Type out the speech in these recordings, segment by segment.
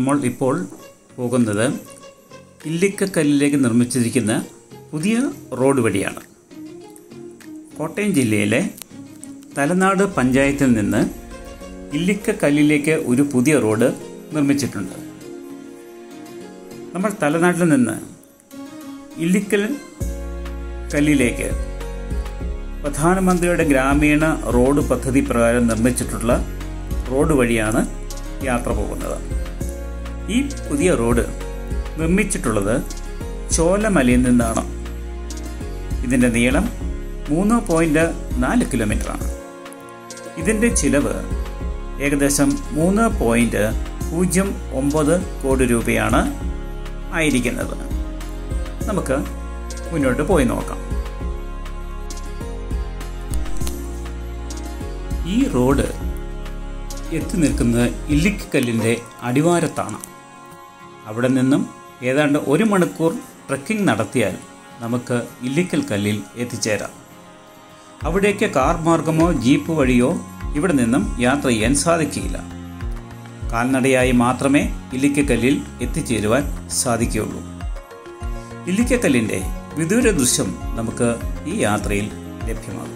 നമ്മൾ ഇപ്പോൾ പോകുന്നത് ഇല്ലിക്കക്കല്ലിലേക്ക് നിർമ്മിച്ചിരിക്കുന്ന പുതിയ റോഡ് വഴിയാണ് കോട്ടയം ജില്ലയിലെ തലനാട് പഞ്ചായത്തിൽ നിന്ന് ഇല്ലിക്കക്കല്ലിലേക്ക് ഒരു പുതിയ റോഡ് നിർമ്മിച്ചിട്ടുണ്ട് നമ്മൾ തലനാട്ടിൽ നിന്ന് ഇല്ലിക്കൽ കല്ലിലേക്ക് പ്രധാനമന്ത്രിയുടെ ഗ്രാമീണ റോഡ് പദ്ധതി പ്രകാരം നിർമ്മിച്ചിട്ടുള്ള റോഡ് വഴിയാണ് യാത്ര പോകുന്നത് ഈ പുതിയ റോഡ് നിർമ്മിച്ചിട്ടുള്ളത് ചോലമലയിൽ നിന്നാണ് ഇതിൻ്റെ നീളം മൂന്ന് പോയിന്റ് നാല് കിലോമീറ്ററാണ് ഇതിൻ്റെ ചിലവ് ഏകദേശം മൂന്ന് പോയിന്റ് പൂജ്യം ഒമ്പത് കോടി രൂപയാണ് ആയിരിക്കുന്നത് നമുക്ക് മുന്നോട്ട് പോയി നോക്കാം ഈ റോഡ് എത്തി നിൽക്കുന്നത് ഇല്ലിക്കല്ലിൻ്റെ അടിവാരത്താണ് അവിടെ നിന്നും ഏതാണ്ട് ഒരു മണിക്കൂർ ട്രക്കിംഗ് നടത്തിയാൽ നമുക്ക് ഇല്ലിക്കൽ കല്ലിൽ എത്തിച്ചേരാം അവിടേക്ക് കാർ മാർഗമോ ജീപ്പ് വഴിയോ ഇവിടെ നിന്നും യാത്ര ചെയ്യാൻ സാധിക്കില്ല കാൽനടയായി മാത്രമേ ഇല്ലിക്കക്കല്ലിൽ എത്തിച്ചേരുവാൻ സാധിക്കുകയുള്ളൂ ഇല്ലിക്കക്കല്ലിൻ്റെ വിദൂര ദൃശ്യം നമുക്ക് ഈ യാത്രയിൽ ലഭ്യമാകും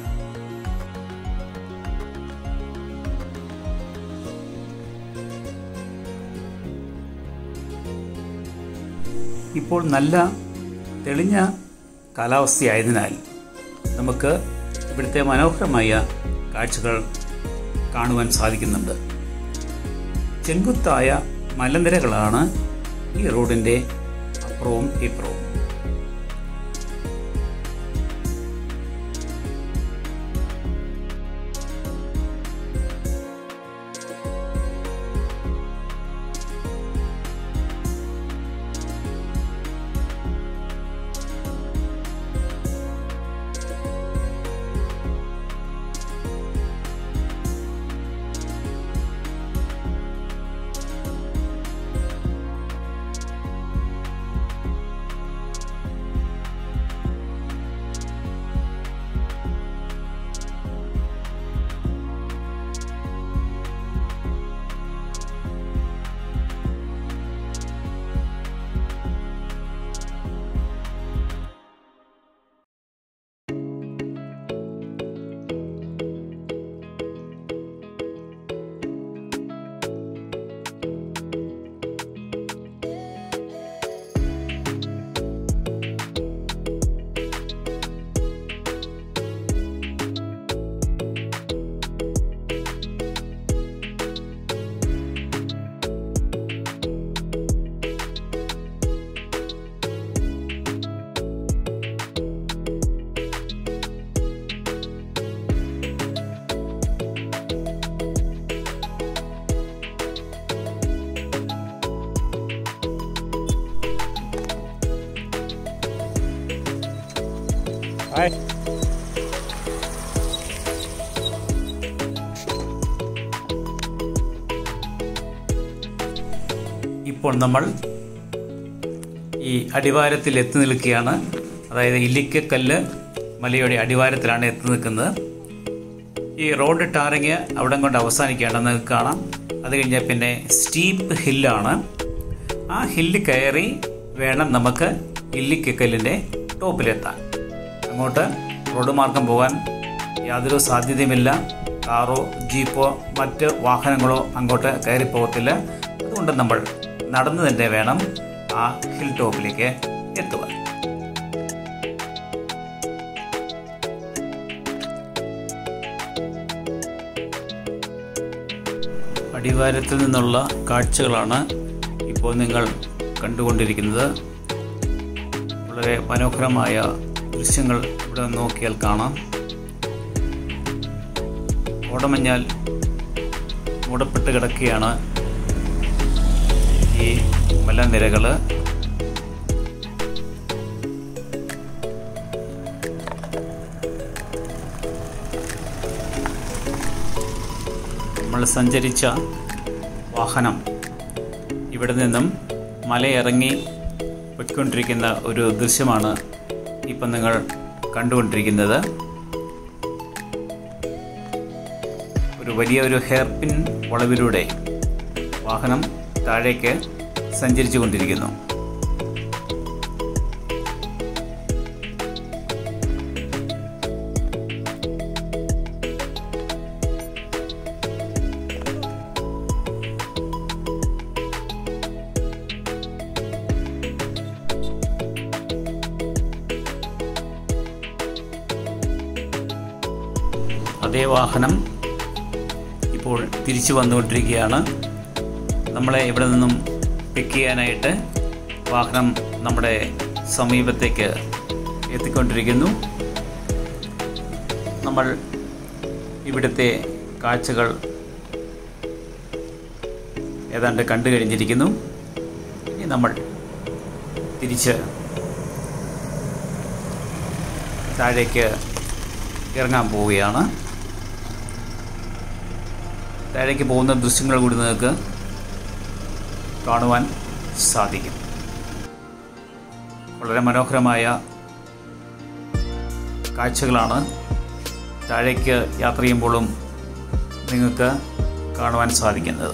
ഇപ്പോൾ നല്ല തെളിഞ്ഞ കാലാവസ്ഥയായതിനാൽ നമുക്ക് ഇവിടുത്തെ മനോഹരമായ കാഴ്ചകൾ കാണുവാൻ സാധിക്കുന്നുണ്ട് ചെങ്കുത്തായ മലനിരകളാണ് ഈ റോഡിൻ്റെ അപ്പുറവും ഇപ്പുറവും ഹായ് ഇപ്പോൾ നമ്മൾ ഈ അടിവാരത്തിൽ എത്തി നിൽക്കുകയാണ് അതായത് ഇല്ലിക്കക്കല്ല് മലയുടെ അടിവാരത്തിലാണ് എത്തി നിൽക്കുന്നത് ഈ റോഡ് ടാറിങ് അവിടെ കൊണ്ട് അവസാനിക്കുകയാണെന്ന് നിങ്ങൾക്ക് കാണാം അത് കഴിഞ്ഞാൽ പിന്നെ സ്റ്റീപ്പ് ഹില്ലാണ് ആ ഹില്ല് കയറി വേണം നമുക്ക് ഇല്ലിക്കക്കല്ലിൻ്റെ ടോപ്പിലെത്താൻ അങ്ങോട്ട് റോഡ് മാർഗം പോകാൻ യാതൊരു സാധ്യതയുമില്ല കാറോ ജീപ്പോ മറ്റ് വാഹനങ്ങളോ അങ്ങോട്ട് കയറി പോകത്തില്ല അതുകൊണ്ട് നമ്മൾ നടന്നു തന്നെ വേണം ആ ഹിൽ ടോപ്പിലേക്ക് എത്തുവാൻ അടിവാരത്തിൽ നിന്നുള്ള കാഴ്ചകളാണ് ഇപ്പോൾ നിങ്ങൾ കണ്ടുകൊണ്ടിരിക്കുന്നത് വളരെ മനോഹരമായ ദൃശ്യങ്ങൾ ഇവിടെ നോക്കിയാൽ കാണാം ഓടമഞ്ഞാൽ മൂടപ്പെട്ട് കിടക്കുകയാണ് ഈ മലനിരകൾ നമ്മൾ സഞ്ചരിച്ച വാഹനം ഇവിടെ നിന്നും മലയിറങ്ങി പൊയ്ക്കൊണ്ടിരിക്കുന്ന ഒരു ദൃശ്യമാണ് ഇപ്പം നിങ്ങൾ കണ്ടുകൊണ്ടിരിക്കുന്നത് ഒരു വലിയ ഒരു ഹെയർ പിൻ വളവിലൂടെ വാഹനം താഴേക്ക് സഞ്ചരിച്ചു കൊണ്ടിരിക്കുന്നു അതേ വാഹനം ഇപ്പോൾ തിരിച്ചു വന്നുകൊണ്ടിരിക്കുകയാണ് നമ്മളെ ഇവിടെ നിന്നും പിക്ക് ചെയ്യാനായിട്ട് വാഹനം നമ്മുടെ സമീപത്തേക്ക് എത്തിക്കൊണ്ടിരിക്കുന്നു നമ്മൾ ഇവിടുത്തെ കാഴ്ചകൾ ഏതാണ്ട് കണ്ടു കഴിഞ്ഞിരിക്കുന്നു ഇനി നമ്മൾ തിരിച്ച് താഴേക്ക് ഇറങ്ങാൻ പോവുകയാണ് താഴേക്ക് പോകുന്ന ദൃശ്യങ്ങൾ കൂടി നിങ്ങൾക്ക് കാണുവാൻ സാധിക്കും വളരെ മനോഹരമായ കാഴ്ചകളാണ് താഴേക്ക് യാത്ര ചെയ്യുമ്പോഴും നിങ്ങൾക്ക് കാണുവാൻ സാധിക്കുന്നത്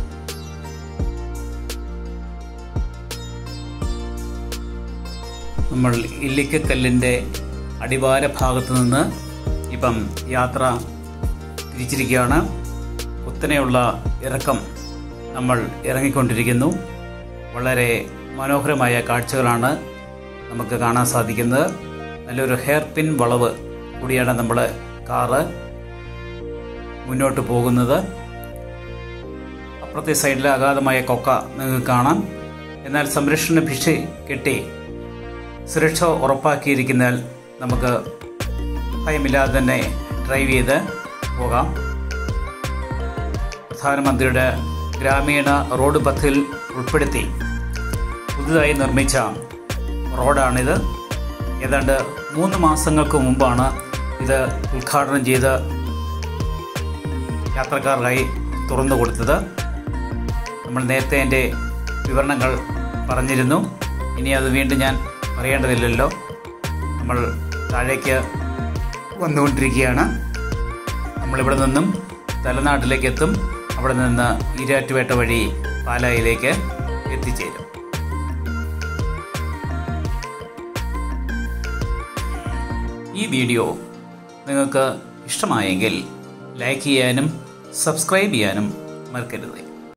നമ്മൾ ഇല്ലിക്കക്കല്ലിൻ്റെ അടിവാര ഭാഗത്ത് നിന്ന് ഇപ്പം യാത്ര തിരിച്ചിരിക്കുകയാണ് കുത്തനെയുള്ള ഇറക്കം നമ്മൾ ഇറങ്ങിക്കൊണ്ടിരിക്കുന്നു വളരെ മനോഹരമായ കാഴ്ചകളാണ് നമുക്ക് കാണാൻ സാധിക്കുന്നത് നല്ലൊരു ഹെയർ പിൻ വളവ് കൂടിയാണ് നമ്മൾ കാറ് മുന്നോട്ട് പോകുന്നത് അപ്പുറത്തെ സൈഡിൽ അഗാധമായ കൊക്ക നിങ്ങൾക്ക് കാണാം എന്നാൽ സംരക്ഷണ ഭിക്ഷ കെട്ടി സുരക്ഷ ഉറപ്പാക്കിയിരിക്കുന്നതിൽ നമുക്ക് ഭയമില്ലാതെ തന്നെ ഡ്രൈവ് ചെയ്ത് പോകാം പ്രധാനമന്ത്രിയുടെ ഗ്രാമീണ റോഡ് പദ്ധതിയിൽ ഉൾപ്പെടുത്തി പുതുതായി നിർമ്മിച്ച റോഡാണിത് ഏതാണ്ട് മൂന്ന് മാസങ്ങൾക്ക് മുമ്പാണ് ഇത് ഉദ്ഘാടനം ചെയ്ത് യാത്രക്കാർക്കായി തുറന്നു കൊടുത്തത് നമ്മൾ നേരത്തെ എൻ്റെ വിവരണങ്ങൾ പറഞ്ഞിരുന്നു ഇനി അത് വീണ്ടും ഞാൻ പറയേണ്ടതില്ലല്ലോ നമ്മൾ താഴേക്ക് വന്നുകൊണ്ടിരിക്കുകയാണ് നമ്മളിവിടെ നിന്നും തലനാട്ടിലേക്ക് എത്തും അവിടെ നിന്ന് ഈരാറ്റുപേട്ട വഴി പാലായിലേക്ക് എത്തിച്ചേരും ഈ വീഡിയോ നിങ്ങൾക്ക് ഇഷ്ടമായെങ്കിൽ ലൈക്ക് ചെയ്യാനും സബ്സ്ക്രൈബ് ചെയ്യാനും മറക്കരുത്